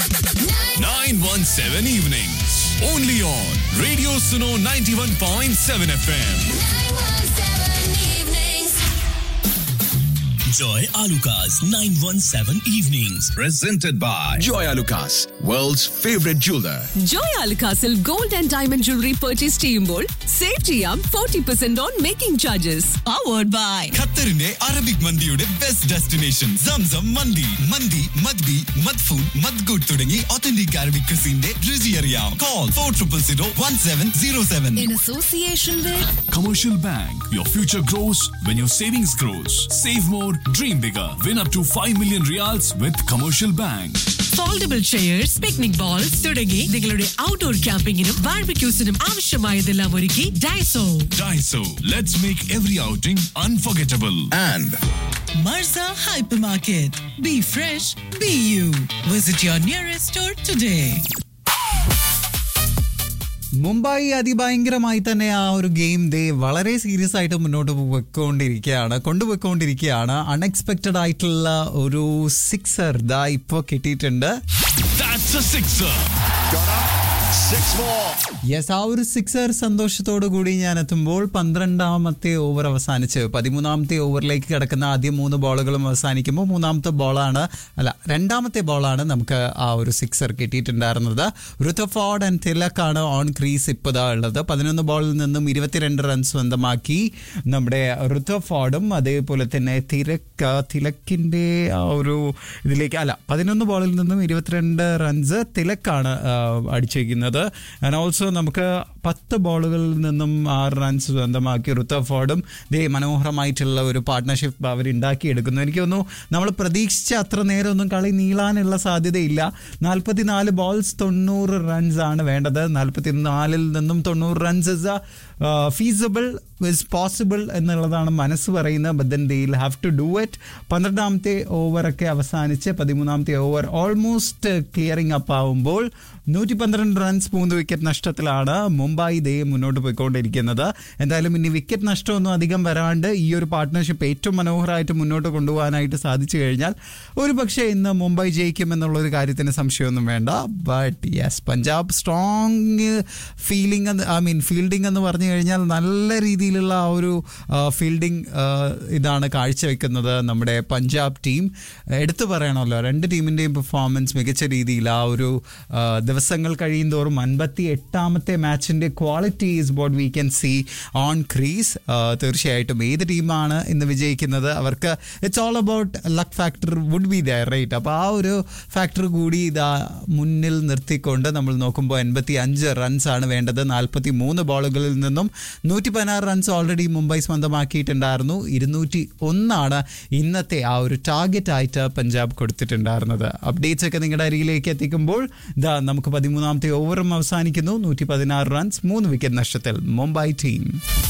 917 evenings. Only on Radio Suno 91.7 FM. Joy Alukas 917 Evenings. Presented by Joy Alukas, world's favorite jeweler. Joy അൽകാസിൽ gold and diamond jewellery purchase ചെയ്യുമ്പോൾ save ചെയ്യാം forty percent on making charges powered by ഖത്തറിന്റെ Arabic മന്തിയുടെ best destination Zamzam മന്തി മന്തി മദ്ബി മദ്ഫൂൻ മദ്ഗുഡ് തുടങ്ങി ഒത്തന്റിക് അറബിക് ക്രിസിന്റെ രുചി അറിയാം call four triple zero one seven zero seven in association with Commercial Bank. Your future grows when your savings grows. Save more, dream bigger. Win up to 5 million reals with Commercial Bank. Foldable chairs picnic bowls തുടങ്ങി നിങ്ങളുടെ outdoor ക്യാമ്പിങ്ങിനും ബാർബിക്യൂസിനും ആവശ്യമായതെല്ലാം ഒരുക്കി Daiso Daiso. Let's make every outing unforgettable. And Marza hypermarket be fresh be you visit your nearest store today Mumbai അതിഭയങ്കരമായി തന്നെ ആ ഒരു ഗെയിം ദേ വളരെ സീരിയസ് ആയിട്ട് മുന്നോട്ട് പോയിക്കൊണ്ടിരിക്കുകയാണ് കൊണ്ടുപോയിക്കൊണ്ടിരിക്കുകയാണ് അൺഎക്സ്പെക്റ്റഡ് ആയിട്ടുള്ള ഒരു സിക്സർ ദാ ഇപ്പോൾ കിട്ടിയിട്ടുണ്ട് That's a sixer. യെസ് ആ ഒരു സിക്സർ സന്തോഷത്തോടു കൂടി ഞാൻ എത്തുമ്പോൾ പന്ത്രണ്ടാമത്തെ ഓവർ അവസാനിച്ച് പതിമൂന്നാമത്തെ ഓവറിലേക്ക് കിടക്കുന്ന ആദ്യ മൂന്ന് ബോളുകളും അവസാനിക്കുമ്പോൾ മൂന്നാമത്തെ ബോളാണ് അല്ല രണ്ടാമത്തെ ബോളാണ് നമുക്ക് ആ ഒരു സിക്സർ കിട്ടിയിട്ടുണ്ടായിരുന്നത് ഋതഫോർഡ് ആൻഡ് തിലക്കാണ് ഓൺ ക്രീസ് ഇപ്പോൾ ഇതാ ഉള്ളത് പതിനൊന്ന് ബോളിൽ നിന്നും ഇരുപത്തിരണ്ട് റൺസ് സ്വന്തമാക്കി നമ്മുടെ ഋതഫോർഡും അതേപോലെ തന്നെ തിലക്ക് തിലക്കിൻ്റെ ആ ഒരു ഇതിലേക്ക് അല്ല പതിനൊന്ന് ബോളിൽ നിന്നും ഇരുപത്തിരണ്ട് റൺസ് തിലക്കാണ് ആ, അടിച്ചേക്കുന്നത് ആൻഡ് ഓൾസോ നമുക്ക് പത്ത് ബോളുകളിൽ നിന്നും ആറ് റൺസ് സ്വന്തമാക്കി ഋത്തഫോർഡും ദേ മനോഹരമായിട്ടുള്ള ഒരു പാർട്ട്ണർഷിപ്പ് അവർ ഉണ്ടാക്കിയെടുക്കുന്നു എനിക്ക് തോന്നുന്നു നമ്മൾ പ്രതീക്ഷിച്ച അത്ര നേരമൊന്നും കളി നീളാനുള്ള സാധ്യതയില്ല നാൽപ്പത്തി നാല് ബോൾസ് തൊണ്ണൂറ് റൺസ് ആണ് വേണ്ടത് നാൽപ്പത്തി നാലിൽ നിന്നും തൊണ്ണൂറ് runs is feasible is possible എന്നുള്ളതാണ് മനസ്സ് പറയുന്നത് but then they have to do it പന്ത്രണ്ടാമത്തെ ഓവറൊക്കെ അവസാനിച്ച് പതിമൂന്നാമത്തെ ഓവർ ഓൾമോസ്റ്റ് ക്ലിയറിംഗ് അപ്പ് ആവുമ്പോൾ നൂറ്റി പന്ത്രണ്ട് റൺസ് മൂന്ന് വിക്കറ്റ് നഷ്ടത്തിലാണ് മുംബൈ ദേ മുന്നോട്ട് പോയിക്കൊണ്ടിരിക്കുന്നത് എന്തായാലും ഇനി വിക്കറ്റ് നഷ്ടമൊന്നും അധികം വരാണ്ട് ഈ ഒരു പാർട്ട്ണർഷിപ്പ് ഏറ്റവും മനോഹരമായിട്ട് മുന്നോട്ട് കൊണ്ടുപോകാനായിട്ട് സാധിച്ചു കഴിഞ്ഞാൽ ഒരു പക്ഷേ ഇന്ന് മുംബൈ ജയിക്കും എന്നുള്ളൊരു കാര്യത്തിന് സംശയമൊന്നും വേണ്ട but yes Punjab strong feeling I mean fielding എന്ന് പറഞ്ഞു കഴിഞ്ഞാൽ നല്ല രീതിയിലുള്ള ആ ഒരു ഫീൽഡിംഗ് ഇതാണ് കാഴ്ചവെക്കുന്നത് നമ്മുടെ പഞ്ചാബ് ടീം എടുത്തു പറയണമല്ലോ രണ്ട് ടീമിൻ്റെയും പെർഫോമൻസ് മികച്ച രീതിയിൽ ആ ഒരു ആ, ദിവസങ്ങൾ കഴിയുന്തോറും അൻപത്തി എട്ടാമത്തെ മാച്ചിൻ്റെ quality is what we can see on crease തീർച്ചയായിട്ടും ഏത് ടീമാണ് ഇന്ന് വിജയിക്കുന്നത് അവർക്ക് it's all about luck factor would be there right അപ്പോൾ ആ ഒരു ഫാക്ടർ കൂടി ഇതാ മുന്നിൽ നിർത്തിക്കൊണ്ട് നമ്മൾ നോക്കുമ്പോൾ എൺപത്തി അഞ്ച് റൺസാണ് വേണ്ടത് നാൽപ്പത്തി മൂന്ന് ബോളുകളിൽ നിന്നും നൂറ്റി പതിനാറ് റൺസ് ഓൾറെഡി മുംബൈ സ്വന്തമാക്കിയിട്ടുണ്ടായിരുന്നു ഇരുന്നൂറ്റി ഒന്നാണ് ഇന്നത്തെ ആ ഒരു ടാർഗറ്റ് ആയിട്ട് പഞ്ചാബ് കൊടുത്തിട്ടുണ്ടായിരുന്നത് അപ്ഡേറ്റ്സ് ഒക്കെ നിങ്ങളുടെ അരികിലേക്ക് എത്തിക്കുമ്പോൾ ഇതാ നമുക്ക് പതിമൂന്നാമത്തെ ഓവറും അവസാനിക്കുന്നു നൂറ്റി പതിനാറ് റൺസ് മൂന്ന് വിക്കറ്റ് നഷ്ടത്തിൽ മുംബൈ ടീം